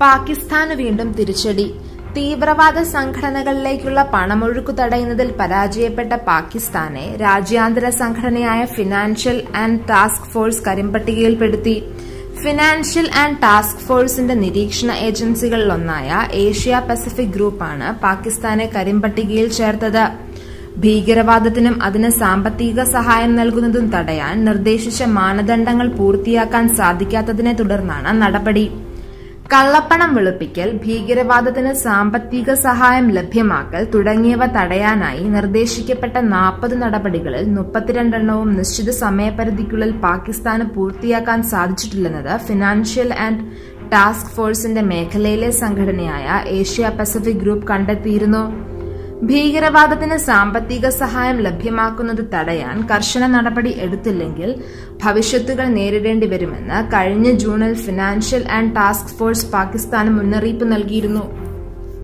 പാകിസ്ഥാന് വീണ്ടും തിരിച്ചടി തീവ്രവാദ സംഘടനകളിലേക്കുള്ള പണമൊഴുക്കു തടയുന്നതിൽ പരാജയപ്പെട്ട പാകിസ്ഥാനെ രാജ്യാന്തര സംഘടനയായ ഫിനാൻഷ്യൽ ആൻഡ് ടാസ്ക് ഫോഴ്സ് കരിമ്പട്ടികയിൽപ്പെടുത്തി ഫിനാൻഷ്യൽ ആൻഡ് ടാസ്ക് ഫോഴ്സിന്റെ നിരീക്ഷണ ഏജൻസികളിലൊന്നായ ഏഷ്യ പസഫിക് ഗ്രൂപ്പാണ് പാകിസ്ഥാനെ കരിമ്പട്ടികയിൽ ചേർത്തത് ഭീകരവാദത്തിനും അതിന് സാമ്പത്തിക സഹായം നൽകുന്നതും തടയാൻ നിർദ്ദേശിച്ച മാനദണ്ഡങ്ങൾ പൂർത്തിയാക്കാൻ സാധിക്കാത്തതിനെ തുടർന്നാണ് നടപടി കള്ളപ്പണം വെളുപ്പിക്കൽ ഭീകരവാദത്തിന് സാമ്പത്തിക സഹായം ലഭ്യമാക്കൽ തുടങ്ങിയവ തടയാനായി നിർദ്ദേശിക്കപ്പെട്ട നാൽപ്പത് നടപടികളിൽ മുപ്പത്തിരണ്ടെണ്ണവും നിശ്ചിത സമയപരിധിക്കുള്ളിൽ പാകിസ്ഥാന് പൂർത്തിയാക്കാൻ സാധിച്ചിട്ടില്ലെന്നത് ഫിനാൻഷ്യൽ ആൻഡ് ടാസ്ക് ഫോഴ്സിന്റെ മേഖലയിലെ സംഘടനയായ ഏഷ്യ പസഫിക് ഗ്രൂപ്പ് കണ്ടെത്തിയിരുന്നു ഭീകരവാദത്തിന് സാമ്പത്തിക സഹായം ലഭ്യമാക്കുന്നത് തടയാൻ കർശന നടപടി എടുത്തില്ലെങ്കിൽ ഭവിഷ്യത്തുകൾ നേരിടേണ്ടി വരുമെന്ന് കഴിഞ്ഞ ജൂണിൽ ഫിനാൻഷ്യൽ ആൻഡ് ടാസ്ക് ഫോഴ്സ് പാകിസ്ഥാന് മുന്നറിയിപ്പ് നൽകിയിരുന്നു